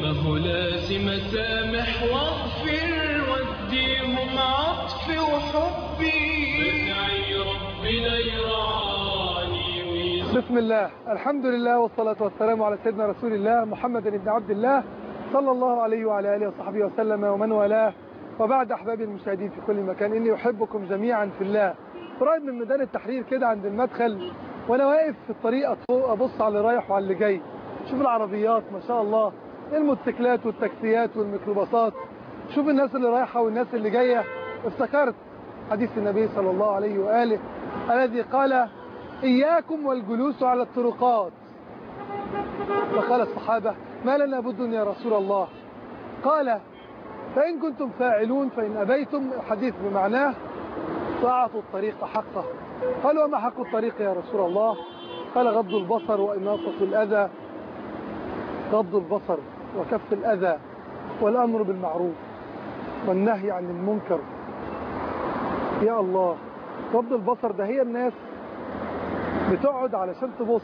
فهو لازم سامح واغفر وديهم عطف وحبي بدعي ربنا يرعاني ويزيد بسم الله الحمد لله والصلاة والسلام على سيدنا رسول الله محمد بن عبد الله صلى الله عليه وعلى آله وصحبه وسلم ومن والاه وبعد أحبابي المشاهدين في كل مكان إني أحبكم جميعا في الله قريب من ميدان التحرير كده عند المدخل وأنا واقف في الطريق أطفو- أبص على اللي رايح وعلى اللي جاي شوف العربيات ما شاء الله الموتوسيكلات والتاكسيات والميكروباصات شوف الناس اللي رايحة والناس اللي جاية افتكرت حديث النبي صلى الله عليه وآله الذي قال إياكم والجلوس على الطرقات فقال الصحابة ما لنا بد يا رسول الله قال فإن كنتم فاعلون فإن أبيتم الحديث بمعناه فأعطوا الطريق حقه قال وما حق الطريق يا رسول الله قال غض البصر وإماطة الأذى غض البصر وكف الأذى والأمر بالمعروف والنهي عن المنكر يا الله غض البصر ده هي الناس بتقعد علشان تبص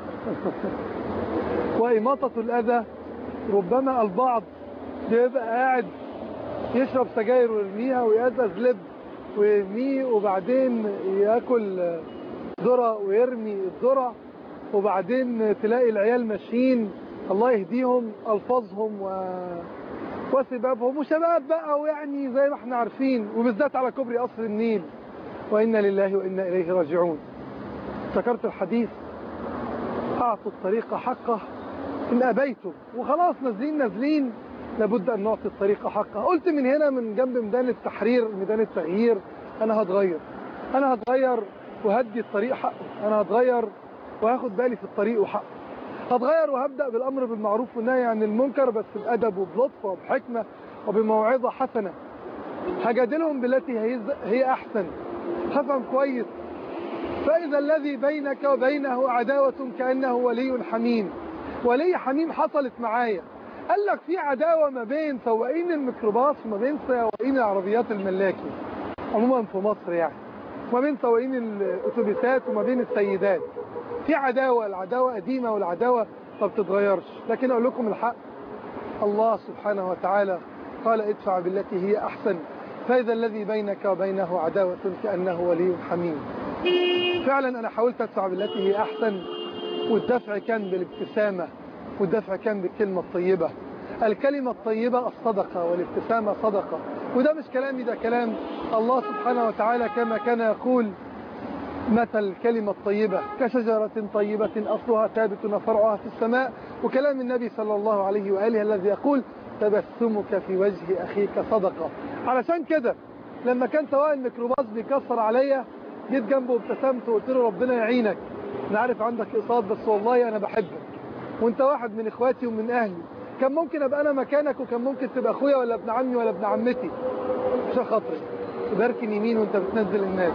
وإماطة الأذى ربما البعض بيبقى قاعد يشرب سجاير ويرميها ويأزأز لب ويرميه وبعدين ياكل ذرة ويرمي الذرة وبعدين تلاقي العيال ماشيين الله يهديهم ألفاظهم و... وسبابهم وشباب بقى ويعني زي ما احنا عارفين وبالذات على كوبري قصر النيل وإنا لله وإنا إليه راجعون افتكرت الحديث أعطوا الطريق حقه إن أبيتم وخلاص نازلين نازلين لابد أن نعطي الطريق حقه قلت من هنا من جنب ميدان التحرير ميدان التغيير أنا هتغير أنا هتغير وهدي الطريق حقه أنا هتغير وهاخد بالي في الطريق وحقه هتغير وهبدأ بالأمر بالمعروف والنهي عن المنكر بس بأدب وبلطف وبحكمة وبموعظة حسنة هجادلهم بالتي هي, هي أحسن هفهم كويس فإذا الذي بينك وبينه عداوة كأنه ولي حميم ولي حميم حصلت معايا قال لك في عداوة ما بين سواقين الميكروباص وما بين سواقين العربيات الملاكي عموما في مصر يعني وما بين سواقين الأتوبيسات وما بين السيدات في عداوة العداوة قديمة والعداوة ما بتتغيرش لكن أقول لكم الحق الله سبحانه وتعالى قال ادفع بالتي هي أحسن فإذا الذي بينك وبينه عداوة كأنه ولي حميم فعلا أنا حاولت أدفع بالتي هي أحسن والدفع كان بالابتسامة والدفع كان بالكلمة الطيبة الكلمة الطيبة الصدقة والابتسامة صدقة وده مش كلامي ده كلام الله سبحانه وتعالى كما كان يقول مثل الكلمة الطيبة كشجرة طيبة أصلها ثابت وفرعها في السماء وكلام النبي صلى الله عليه وآله الذي يقول تبسمك في وجه أخيك صدقة علشان كده لما كان سواء الميكروباص بيكسر عليا جيت جنبه وابتسمت وقلت له ربنا يعينك انا عارف عندك اقساط بس والله انا بحبك وانت واحد من اخواتي ومن اهلي كان ممكن ابقى انا مكانك وكان ممكن تبقى اخويا ولا ابن عمي ولا ابن عمتي عشان خاطري تباركن يمين وانت بتنزل الناس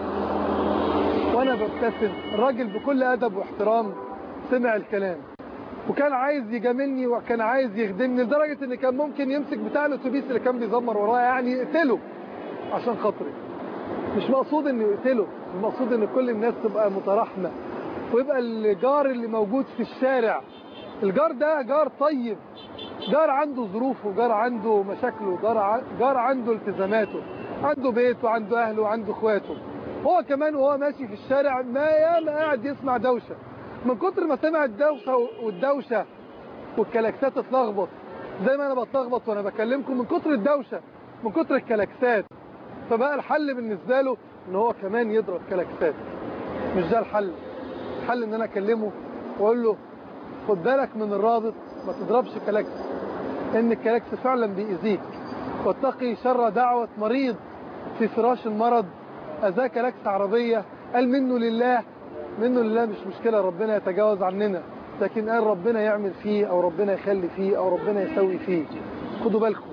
وانا ببتسم الراجل بكل ادب واحترام سمع الكلام وكان عايز يجاملني وكان عايز يخدمني لدرجة ان كان ممكن يمسك بتاع الاتوبيس اللي كان بيزمر ورايا يعني يقتله عشان خاطري مش مقصود انه يقتله المقصود ان كل الناس تبقى متراحمة ويبقى الجار اللي موجود في الشارع الجار ده جار طيب جار عنده ظروفه جار عنده مشاكله جار, ع... جار عنده التزاماته عنده بيت وعنده اهله وعنده اخواته هو كمان وهو ماشي في الشارع ما ياما قاعد يسمع دوشة من كتر ما سمع الدوشة والدوشة والكلاكسات اتلخبط زي ما انا بتلخبط وانا بكلمكم من كتر الدوشة من كتر الكلاكسات فبقى الحل بالنسبة له ان هو كمان يضرب كلاكسات مش ده الحل الحل ان انا اكلمه واقول له خد بالك من الرابط ما تضربش كلاكس ان الكلاكس فعلا بيأذيك واتقي شر دعوة مريض في فراش المرض اذاه كلاكس عربية قال منه لله منه لله مش مشكلة ربنا يتجاوز عننا لكن قال ربنا يعمل فيه او ربنا يخلي فيه او ربنا يسوي فيه خدوا بالكم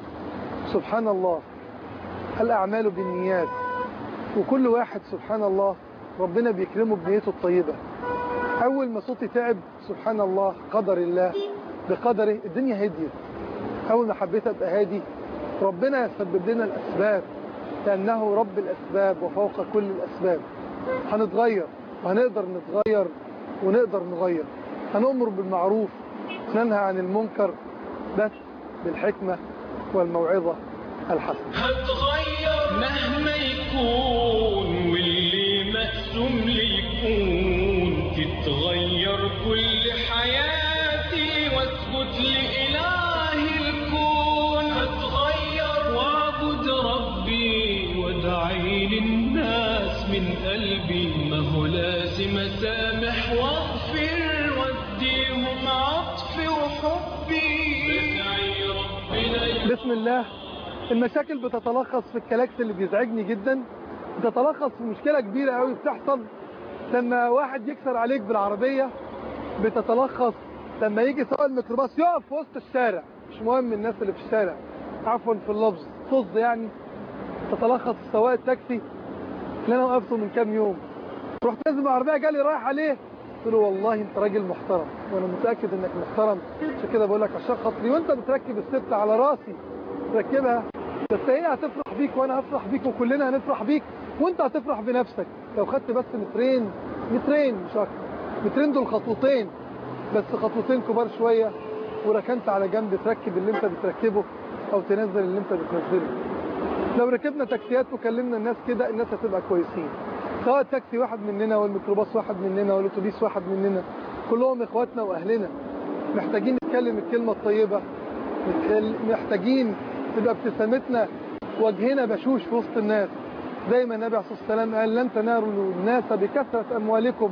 سبحان الله الأعمال بالنيات وكل واحد سبحان الله ربنا بيكرمه بنيته الطيبة أول ما صوتي تعب سبحان الله قدر الله بقدره الدنيا هديت أول ما حبيت أبقى هادي ربنا يسبب لنا الأسباب لأنه رب الأسباب وفوق كل الأسباب هنتغير وهنقدر نتغير ونقدر نغير هنأمر بالمعروف ننهى عن المنكر بس بالحكمة والموعظة الحسنة هتغير مهما يكون واللي مقسوم لي يكون تتغير كل حياتي واسجد لإله الكون هتغير واعبد ربي وادعي للناس من قلبي ما هو لازم اسامح واغفر واديهم عطفي وحبي بدعي ربنا بسم الله المشاكل بتتلخص في الكلاكس اللي بيزعجني جدا بتتلخص في مشكلة كبيرة قوي بتحصل لما واحد يكسر عليك بالعربية بتتلخص لما يجي سواق الميكروباص يقف في وسط الشارع مش مهم الناس اللي في الشارع عفوا في اللفظ طز يعني تتلخص في سواق التاكسي اللي انا وقفته من كام يوم رحت نازل بالعربية جالي رايح عليه قلت له والله انت راجل محترم وانا متأكد انك محترم عشان كده بقول لك عشان خاطري وانت بتركب الست على راسي تركبها بس هي هتفرح بيك وانا هفرح بيك وكلنا هنفرح بيك وانت هتفرح بنفسك لو خدت بس مترين مترين مش اكتر مترين دول خطوتين بس خطوتين كبار شوية وركنت على جنب تركب اللي انت بتركبه او تنزل اللي انت بتنزله لو ركبنا تاكسيات وكلمنا الناس كده الناس هتبقى كويسين سواء التاكسي واحد مننا والميكروباص واحد مننا والاتوبيس واحد مننا كلهم اخواتنا واهلنا محتاجين نتكلم الكلمة الطيبة نتكل- محتاجين تبقى ابتسامتنا وجهنا بشوش في وسط الناس زي ما النبي عليه الصلاة والسلام قال لن تنالوا الناس بكثرة أموالكم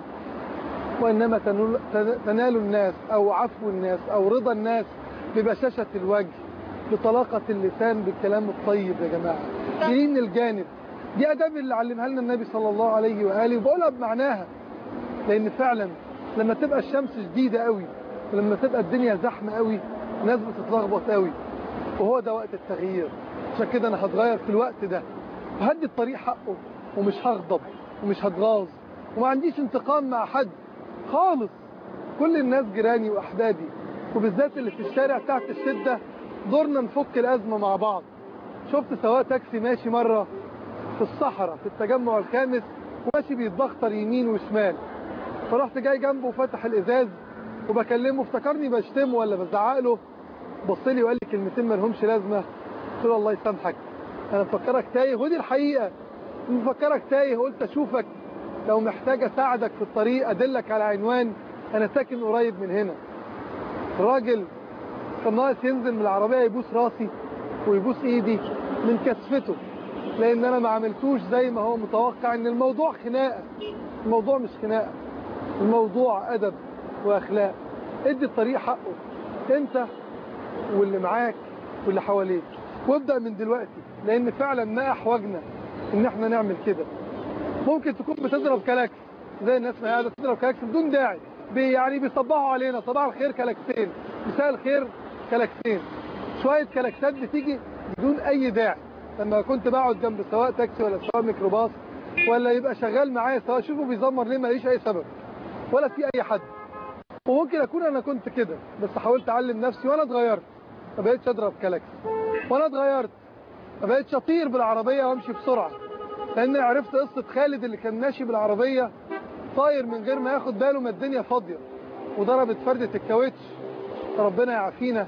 وإنما تنول- تن- تنالوا الناس أو عفو الناس أو رضا الناس ببشاشة الوجه بطلاقة اللسان بالكلام الطيب يا جماعة دي من الجانب دي أداب اللي علمها لنا النبي صلى الله عليه وآله وبقولها بمعناها لأن فعلا لما تبقى الشمس شديدة قوي ولما تبقى الدنيا زحمة قوي الناس بتتلخبط قوي وهو ده وقت التغيير عشان كده أنا هتغير في الوقت ده وهدي الطريق حقه ومش هغضب ومش هتغاظ وما عنديش انتقام مع حد خالص كل الناس جيراني وأحبابي وبالذات اللي في الشارع تحت الشدة دورنا نفك الأزمة مع بعض شفت سواق تاكسي ماشي مرة في الصحراء في التجمع الخامس وماشي بيتبختر يمين وشمال فرحت جاي جنبه وفتح الإزاز وبكلمه افتكرني بشتمه ولا بزعق له بص لي وقال لي كلمتين ما لهمش لازمة قلت له الله يسامحك أنا مفكرك تايه ودي الحقيقة مفكرك تايه قلت أشوفك لو محتاج أساعدك في الطريق أدلك على عنوان أنا ساكن قريب من هنا الراجل كان ناقص ينزل من العربية يبوس راسي ويبوس ايدي من كسفته لان انا ما عملتوش زي ما هو متوقع ان الموضوع خناقة الموضوع مش خناقة الموضوع ادب واخلاق ادي الطريق حقه انت واللي معاك واللي حواليك وابدأ من دلوقتي لان فعلا ما احوجنا ان احنا نعمل كده ممكن تكون بتضرب كلاكس زي الناس ما قاعده تضرب كلاكس بدون داعي بي يعني بيصبحوا علينا صباح الخير كلاكسين مساء الخير كلاكسين شويه كلاكسات بتيجي بدون اي داعي لما كنت بقعد جنب سواق تاكسي ولا سواق ميكروباص ولا يبقى شغال معايا سواء شوفه بيزمر ليه ماليش اي سبب ولا في اي حد وممكن اكون انا كنت كده بس حاولت اعلم نفسي وانا اتغيرت ما بقتش اضرب كلاكس وانا اتغيرت ما بقتش اطير بالعربيه وامشي بسرعه لان عرفت قصه خالد اللي كان ماشي بالعربيه طاير من غير ما ياخد باله ما الدنيا فاضيه وضربت فردة الكاوتش ربنا يعافينا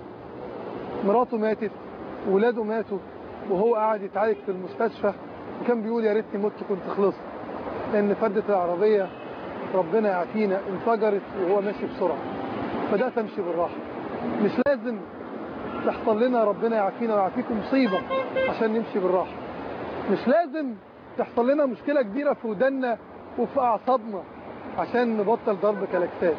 مراته ماتت ولاده ماتوا وهو قاعد يتعالج في المستشفى وكان بيقول يا ريتني مت كنت خلصت لان فردة العربية ربنا يعافينا انفجرت وهو ماشي بسرعة بدأت امشي بالراحة مش لازم تحصل لنا ربنا يعافينا ويعافيكم مصيبة عشان نمشي بالراحة مش لازم تحصل لنا مشكلة كبيرة في ودنا وفي أعصابنا عشان نبطل ضرب كلاكسات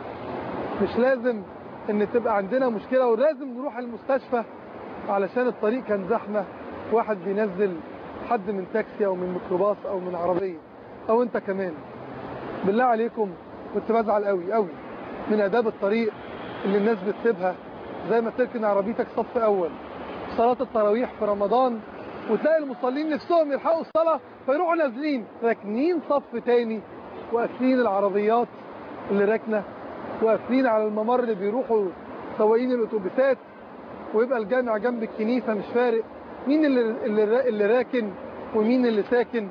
مش لازم ان تبقى عندنا مشكلة ولازم نروح المستشفى علشان الطريق كان زحمة واحد بينزل حد من تاكسي او من ميكروباص او من عربية او انت كمان بالله عليكم كنت بزعل قوي قوي من اداب الطريق اللي الناس بتسيبها زي ما تركن عربيتك صف اول صلاة التراويح في رمضان وتلاقي المصلين نفسهم يلحقوا الصلاة فيروحوا نازلين راكنين صف تاني وقافلين العربيات اللي راكنه وقافلين على الممر اللي بيروحوا سواقين الاتوبيسات ويبقى الجامع جنب الكنيسة مش فارق مين اللي, اللي, اللي راكن ومين اللي ساكن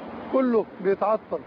كله بيتعطل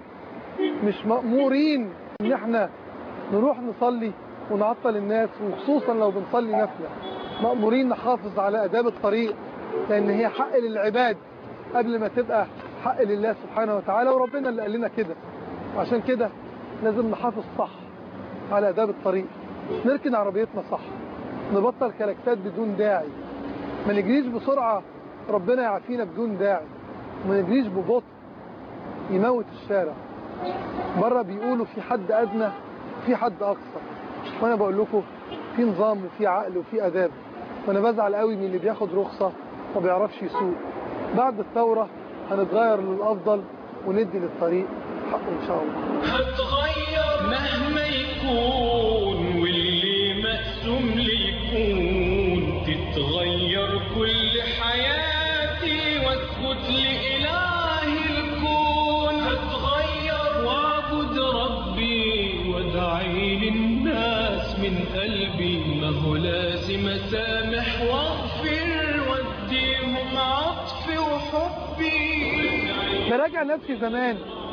مش مأمورين ان احنا نروح نصلي ونعطل الناس وخصوصا لو بنصلي نفلة مأمورين نحافظ على آداب الطريق لأن هي حق للعباد قبل ما تبقى حق لله سبحانه وتعالى وربنا اللي قال لنا كده وعشان كده لازم نحافظ صح على آداب الطريق نركن عربيتنا صح نبطل كلاكسات بدون داعي ما نجريش بسرعة ربنا يعافينا بدون داعي ما نجريش ببطء يموت الشارع بره بيقولوا في حد أدنى في حد أقصى وأنا بقول لكم في نظام وفي عقل وفي أداب وأنا بزعل قوي من اللي بياخد رخصة ما بيعرفش يسوق بعد الثورة هنتغير للأفضل وندي للطريق حقه إن شاء الله هتغير مهما يكون واللي مقسوم لي يكون تتغير كل حياتي واسجد لإله الكون هتغير واعبد ربي وادعي للناس من قلبي ما هو لازم اسامح واغفر واديهم عطفي وحبي براجع نفسي زمان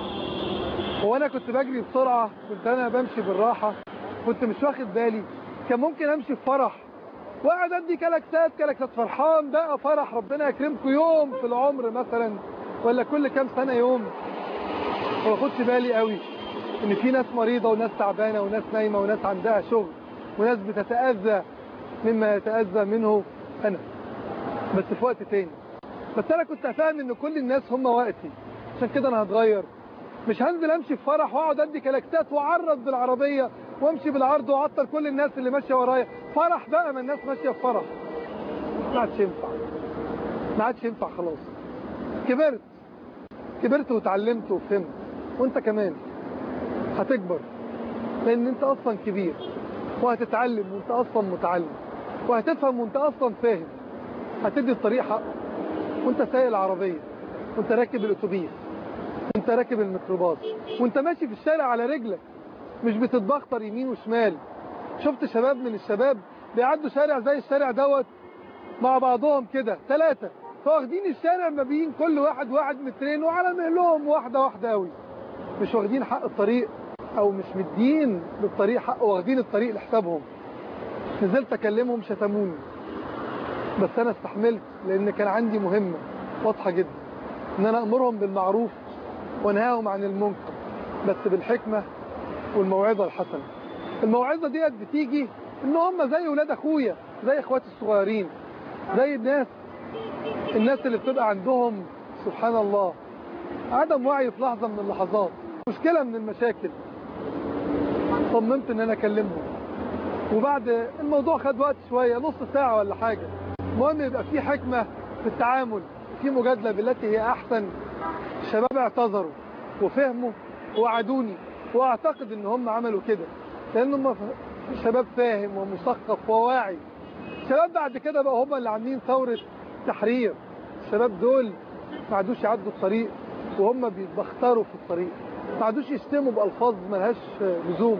هو انا كنت بجري بسرعه كنت انا بمشي بالراحه كنت مش واخد بالي كان ممكن امشي في فرح واقعد ادي كلاكسات كلاكسات فرحان بقى فرح ربنا يكرمكم يوم في العمر مثلا ولا كل كام سنه يوم ما باخدش بالي قوي ان في ناس مريضه وناس تعبانه وناس نايمه وناس عندها شغل وناس بتتاذى مما يتاذى منه انا بس في وقت تاني بس انا كنت فاهم ان كل الناس هم وقتي عشان كده انا هتغير مش هنزل امشي في فرح واقعد ادي كلاكسات واعرض بالعربيه وامشي بالعرض واعطل كل الناس اللي ماشيه ورايا فرح بقى ما الناس ماشيه في فرح ما عادش ينفع ما عادش ينفع خلاص كبرت كبرت وتعلمت وفهمت وانت كمان هتكبر لان انت اصلا كبير وهتتعلم وانت اصلا متعلم وهتفهم وانت اصلا فاهم هتدي الطريق حقه وانت سايق العربيه وانت راكب الاتوبيس وانت راكب الميكروباص وانت ماشي في الشارع على رجلك مش بتتبختر يمين وشمال شفت شباب من الشباب بيعدوا شارع زي الشارع دوت مع بعضهم كده ثلاثة فواخدين الشارع ما بين كل واحد واحد مترين وعلى مهلهم واحدة واحدة قوي مش واخدين حق الطريق او مش مدين للطريق حق واخدين الطريق لحسابهم نزلت اكلمهم شتموني بس انا استحملت لان كان عندي مهمة واضحة جدا ان انا امرهم بالمعروف وانهاهم عن المنكر بس بالحكمة والموعظة الحسنة الموعظة ديت بتيجي ان هم زي ولاد اخويا زي اخواتي الصغيرين زي الناس الناس اللي بتبقى عندهم سبحان الله عدم وعي في لحظة من اللحظات مشكلة من المشاكل صممت ان انا اكلمهم وبعد الموضوع خد وقت شوية نص ساعة ولا حاجة المهم يبقى في حكمة في التعامل في مجادلة بالتي هي احسن الشباب اعتذروا وفهموا ووعدوني واعتقد ان هم عملوا كده لان هم شباب فاهم ومثقف وواعي الشباب بعد كده بقى هم اللي عاملين ثورة تحرير الشباب دول ما عادوش يعدوا الطريق وهم بيتبختروا في الطريق ما عادوش يشتموا بألفاظ ملهاش لزوم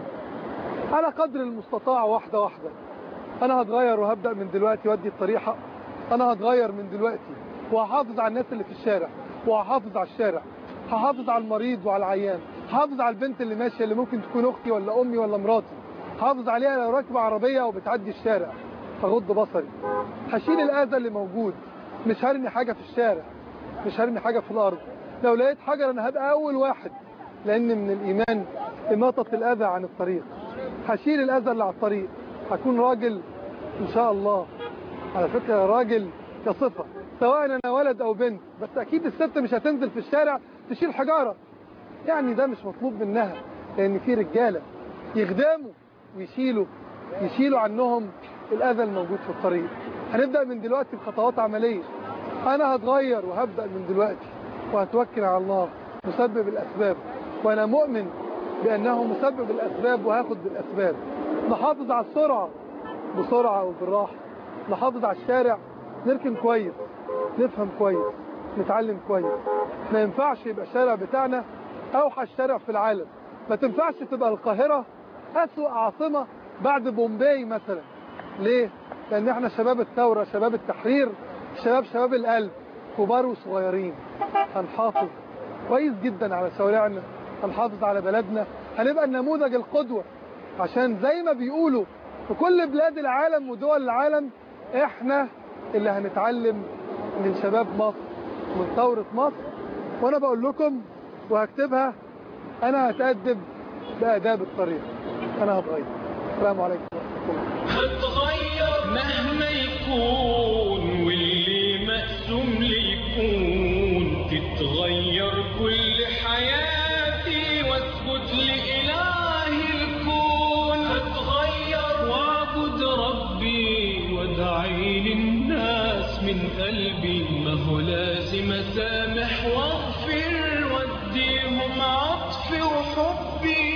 على قدر المستطاع واحدة واحدة أنا هتغير وهبدأ من دلوقتي وادي الطريق حق أنا هتغير من دلوقتي وهحافظ على الناس اللي في الشارع وهحافظ على الشارع هحافظ على المريض وعلى العيان هحافظ على البنت اللي ماشية اللي ممكن تكون أختي ولا أمي ولا مراتي هحافظ عليها لو راكبة عربية وبتعدي الشارع هغض بصري هشيل الأذى اللي موجود مش هرمي حاجة في الشارع مش هرمي حاجة في الأرض لو لقيت حجر أنا هبقى أول واحد لأن من الإيمان إماطة الأذى عن الطريق هشيل الأذى اللي على الطريق هكون راجل إن شاء الله على فكرة راجل كصفة سواء أنا ولد أو بنت بس أكيد الست مش هتنزل في الشارع تشيل حجارة يعني ده مش مطلوب منها لأن في رجالة يخدموا ويشيلوا يشيلوا عنهم الأذى الموجود في الطريق هنبدأ من دلوقتي بخطوات عملية أنا هتغير وهبدأ من دلوقتي وهتوكل على الله مسبب الأسباب وأنا مؤمن بأنه مسبب الأسباب وهاخد بالأسباب نحافظ على السرعة بسرعة وبالراحة نحافظ على الشارع نركن كويس نفهم كويس نتعلم كويس ما ينفعش يبقى الشارع بتاعنا أوحش شارع في العالم ما تنفعش تبقى القاهرة أسوأ عاصمة بعد بومباي مثلا ليه؟ لأن احنا شباب الثورة شباب التحرير شباب شباب القلب كبار وصغيرين هنحافظ كويس جدا على شوارعنا هنحافظ على بلدنا هنبقى النموذج القدوة عشان زي ما بيقولوا في كل بلاد العالم ودول العالم احنا اللي هنتعلم من شباب مصر من ثورة مصر وانا بقول لكم وهكتبها انا هتأدب بآداب الطريق انا هتغير السلام عليكم ورحمة الله هتغير مهما يكون واللي مقسوم لي يكون تتغير كل حياتي واسجد لإله الكون هتغير واعبد ربي وادعي للناس من قلبي ما هو لازم اسامح واغفر واديهم عطفي وحبي